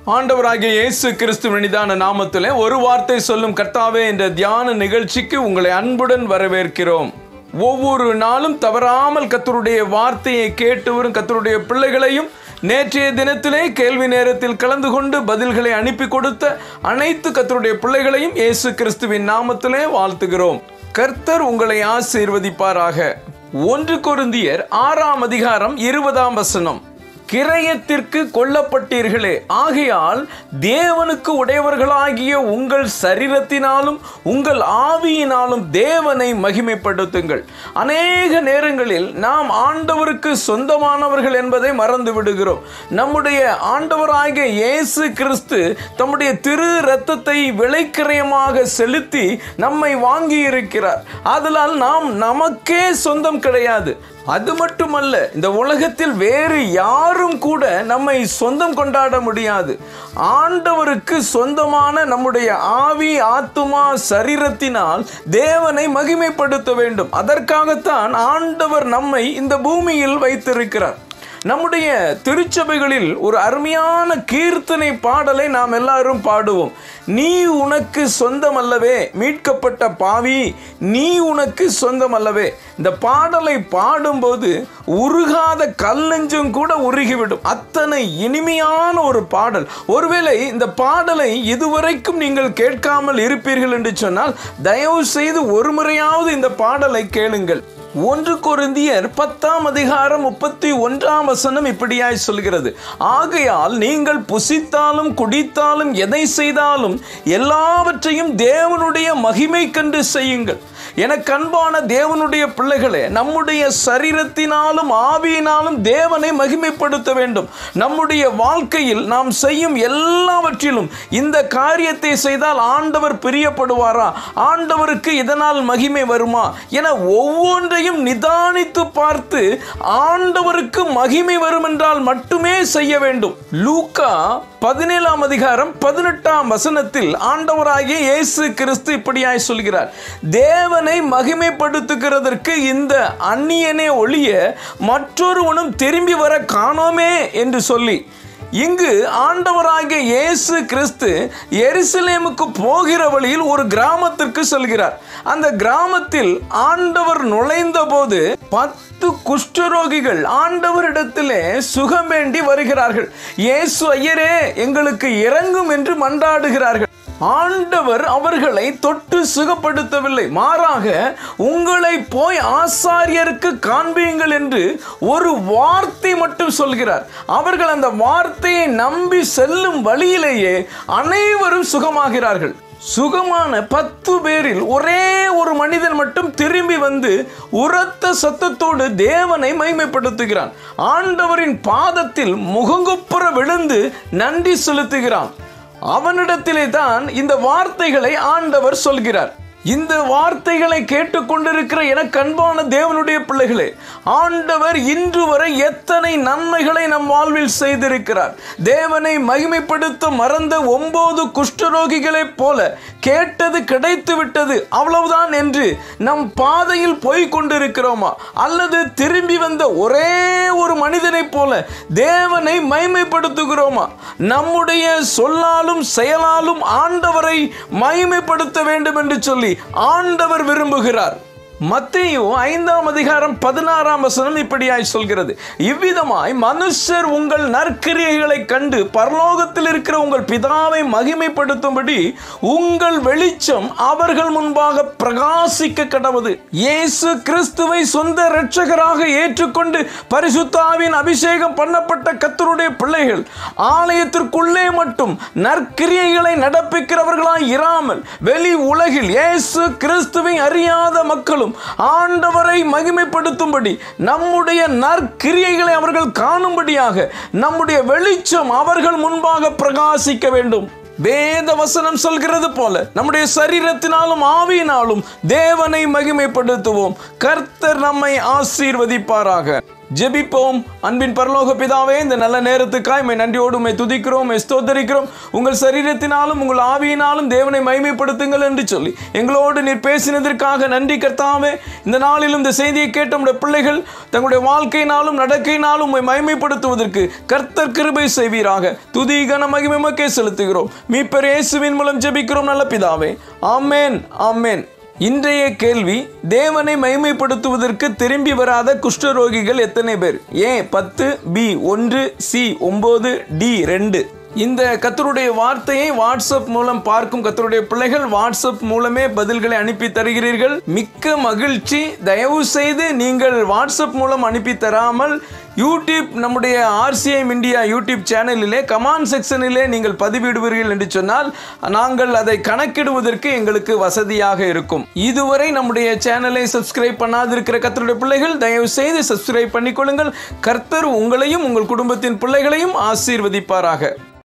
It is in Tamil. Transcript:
ஆண்டவராகிய இயேசு கிறிஸ்துவனிதான நாமத்திலே ஒரு வார்த்தை சொல்லும் கர்த்தாவே என்ற தியான நிகழ்ச்சிக்கு உங்களை அன்புடன் வரவேற்கிறோம் ஒவ்வொரு நாளும் தவறாமல் கத்தருடைய வார்த்தையை கேட்டு வரும் கத்தருடைய பிள்ளைகளையும் நேற்றைய தினத்திலே கேள்வி நேரத்தில் கலந்து கொண்டு பதில்களை அனுப்பி கொடுத்த அனைத்து கத்தருடைய பிள்ளைகளையும் இயேசு கிறிஸ்துவின் நாமத்திலே வாழ்த்துகிறோம் கர்த்தர் உங்களை ஆசீர்வதிப்பாராக ஒன்று கொருந்தியர் ஆறாம் அதிகாரம் இருபதாம் வசனம் கிரயத்திற்கு கொல்லப்பட்டீர்களே ஆகையால் தேவனுக்கு உடையவர்களாகிய உங்கள் சரீரத்தினாலும் உங்கள் ஆவியினாலும் தேவனை மகிமைப்படுத்துங்கள் அநேக நேரங்களில் நாம் ஆண்டவருக்கு சொந்தமானவர்கள் என்பதை மறந்து விடுகிறோம் நம்முடைய ஆண்டவராகிய இயேசு கிறிஸ்து தம்முடைய திரு இரத்தத்தை விலைக்கிரயமாக செலுத்தி நம்மை வாங்கி இருக்கிறார் அதனால் நாம் நமக்கே சொந்தம் கிடையாது அது மட்டுமல்ல இந்த உலகத்தில் வேறு யாரும் கூட நம்மை சொந்தம் கொண்டாட முடியாது ஆண்டவருக்கு சொந்தமான நம்முடைய ஆவி ஆத்துமா சரீரத்தினால் தேவனை மகிமைப்படுத்த வேண்டும் அதற்காகத்தான் ஆண்டவர் நம்மை இந்த பூமியில் வைத்திருக்கிறார் நம்முடைய திருச்சபைகளில் ஒரு அருமையான கீர்த்தனை பாடலை நாம் எல்லாரும் பாடுவோம் நீ உனக்கு சொந்தம் அல்லவே மீட்கப்பட்ட பாவி நீ உனக்கு சொந்தம் அல்லவே இந்த பாடலை பாடும்போது உருகாத கல்லெஞ்சும் கூட உருகிவிடும் அத்தனை இனிமையான ஒரு பாடல் ஒருவேளை இந்த பாடலை இதுவரைக்கும் நீங்கள் கேட்காமல் இருப்பீர்கள் என்று சொன்னால் தயவு செய்து ஒரு முறையாவது இந்த பாடலை கேளுங்கள் ஒன்று கொருந்தியர் பத்தாம் அதிகாரம் முப்பத்தி ஒன்றாம் வசனம் இப்படியாய் சொல்கிறது ஆகையால் நீங்கள் புசித்தாலும் குடித்தாலும் எதை செய்தாலும் எல்லாவற்றையும் தேவனுடைய மகிமை கண்டு செய்யுங்கள் எனக்கு அன்பான தேவனுடைய பிள்ளைகளே நம்முடைய சரீரத்தினாலும் ஆவியினாலும் தேவனை மகிமைப்படுத்த வேண்டும் நம்முடைய வாழ்க்கையில் நாம் செய்யும் எல்லாவற்றிலும் இந்த காரியத்தை செய்தால் ஆண்டவர் பிரியப்படுவாரா ஆண்டவருக்கு இதனால் மகிமை வருமா என ஒவ்வொன்றையும் நிதானித்து பார்த்து ஆண்டவருக்கு மகிமை வரும் என்றால் மட்டுமே செய்ய வேண்டும் லூக்கா பதினேழாம் அதிகாரம் பதினெட்டாம் வசனத்தில் ஆண்டவராகிய இயேசு கிறிஸ்து இப்படியாய் சொல்கிறார் தேவனை மகிமைப்படுத்துகிறதற்கு இந்த அந்நியனே ஒழிய மற்றொருவனும் திரும்பி வர காணோமே என்று சொல்லி இங்கு ஆண்டவராகிய இயேசு கிறிஸ்து எருசலேமுக்கு போகிற வழியில் ஒரு கிராமத்திற்கு செல்கிறார் அந்த கிராமத்தில் ஆண்டவர் நுழைந்த போது பத்து குஷ்டரோகிகள் ஆண்டவரிடத்திலே சுகம் வேண்டி வருகிறார்கள் இயேசு ஐயரே எங்களுக்கு இறங்கும் என்று மன்றாடுகிறார்கள் ஆண்டவர் அவர்களை தொட்டு சுகப்படுத்தவில்லை மாறாக உங்களை போய் ஆசாரியருக்கு காண்பியுங்கள் என்று ஒரு வார்த்தை மட்டும் சொல்கிறார் அவர்கள் அந்த வார்த்தையை நம்பி செல்லும் வழியிலேயே அனைவரும் சுகமாகிறார்கள் சுகமான பத்து பேரில் ஒரே ஒரு மனிதன் மட்டும் திரும்பி வந்து உரத்த சத்தத்தோடு தேவனை மைமைப்படுத்துகிறான் ஆண்டவரின் பாதத்தில் முகங்குப்புற விழுந்து நன்றி செலுத்துகிறான் அவனிடத்திலே தான் இந்த வார்த்தைகளை ஆண்டவர் சொல்கிறார் இந்த வார்த்தைகளை கேட்டுக்கொண்டிருக்கிற எனக்கு அன்பான தேவனுடைய பிள்ளைகளே ஆண்டவர் இன்று வரை எத்தனை நன்மைகளை நம் வாழ்வில் செய்திருக்கிறார் தேவனை மகிமைப்படுத்த மறந்த ஒன்பது குஷ்டரோகிகளைப் போல கேட்டது கிடைத்து விட்டது அவ்வளவுதான் என்று நம் பாதையில் போய் கொண்டிருக்கிறோமா அல்லது திரும்பி வந்த ஒரே ஒரு மனிதனைப் போல தேவனை மைமைப்படுத்துகிறோமா நம்முடைய சொல்லாலும் செயலாலும் ஆண்டவரை மகிமைப்படுத்த வேண்டும் என்று சொல்லி ஆண்டவர் விரும்புகிறார் மத்தேயு ஐந்தாம் அதிகாரம் பதினாறாம் வசனம் இப்படியாய் சொல்கிறது இவ்விதமாய் மனுஷர் உங்கள் நற்கிரியைகளை கண்டு பரலோகத்தில் இருக்கிற உங்கள் பிதாவை மகிமைப்படுத்தும்படி உங்கள் வெளிச்சம் அவர்கள் முன்பாக பிரகாசிக்க கடவுது இயேசு கிறிஸ்துவை சொந்த இரட்சகராக ஏற்றுக்கொண்டு பரிசுத்தாவின் அபிஷேகம் பண்ணப்பட்ட கத்தருடைய பிள்ளைகள் ஆலயத்திற்குள்ளே மட்டும் நற்கிரியைகளை நடப்பிக்கிறவர்களாய் இராமல் வெளி உலகில் இயேசு கிறிஸ்துவை அறியாத மக்களும் ஆண்டவரை மகிமைப்படுத்தும்படி நம்முடைய நற்கிரியைகளை அவர்கள் காணும்படியாக நம்முடைய வெளிச்சம் அவர்கள் முன்பாக பிரகாசிக்க வேண்டும் வேத வசனம் சொல்கிறது போல நம்முடைய சரீரத்தினாலும் ஆவியினாலும் தேவனை மகிமைப்படுத்துவோம் கர்த்தர் நம்மை ஆசீர்வதிப்பாராக ஜெபிப்போம் அன்பின் பரலோக பிதாவே இந்த நல்ல நேரத்துக்காய் மை நன்றியோடு உம்மை துதிக்கிறோம் உம்மை ஸ்தோத்தரிக்கிறோம் உங்கள் சரீரத்தினாலும் உங்கள் ஆவியினாலும் தேவனை மைமைப்படுத்துங்கள் என்று சொல்லி எங்களோடு நீர் பேசினதற்காக நன்றி கர்த்தாவே இந்த நாளிலும் இந்த செய்தியை கேட்ட நம்முடைய பிள்ளைகள் தங்களுடைய வாழ்க்கையினாலும் நடக்கையினாலும் உம்மை மைமைப்படுத்துவதற்கு கர்த்தர் கிருபை செய்வீராக துதி கன மகிமைமக்கே செலுத்துகிறோம் மீட்பர் இயேசுவின் மூலம் ஜெபிக்கிறோம் நல்ல பிதாவே ஆமென் ஆமென் இன்றைய கேள்வி தேவனை மைமைப்படுத்துவதற்கு திரும்பி வராத குஷ்டரோகிகள் எத்தனை பேர் ஏ பத்து பி ஒன்று சி ஒன்பது டி ரெண்டு இந்த கத்தருடைய வார்த்தையை வாட்ஸ்அப் மூலம் பார்க்கும் கத்தருடைய பிள்ளைகள் வாட்ஸ்அப் மூலமே பதில்களை அனுப்பி தருகிறீர்கள் மிக்க மகிழ்ச்சி தயவு செய்து நீங்கள் வாட்ஸ்அப் மூலம் அனுப்பி தராமல் யூடியூப் நம்முடைய ஆர்சிஎம் இந்தியா யூடியூப் சேனலிலே கமாண்ட் செக்ஷனிலே நீங்கள் பதிவிடுவீர்கள் என்று சொன்னால் நாங்கள் அதை கணக்கிடுவதற்கு எங்களுக்கு வசதியாக இருக்கும் இதுவரை நம்முடைய சேனலை சப்ஸ்கிரைப் பண்ணாதிருக்கிற கர்த்தருடைய பிள்ளைகள் தயவு செய்து சப்ஸ்கிரைப் பண்ணிக்கொள்ளுங்கள் கர்த்தர் உங்களையும் உங்கள் குடும்பத்தின் பிள்ளைகளையும் ஆசீர்வதிப்பாராக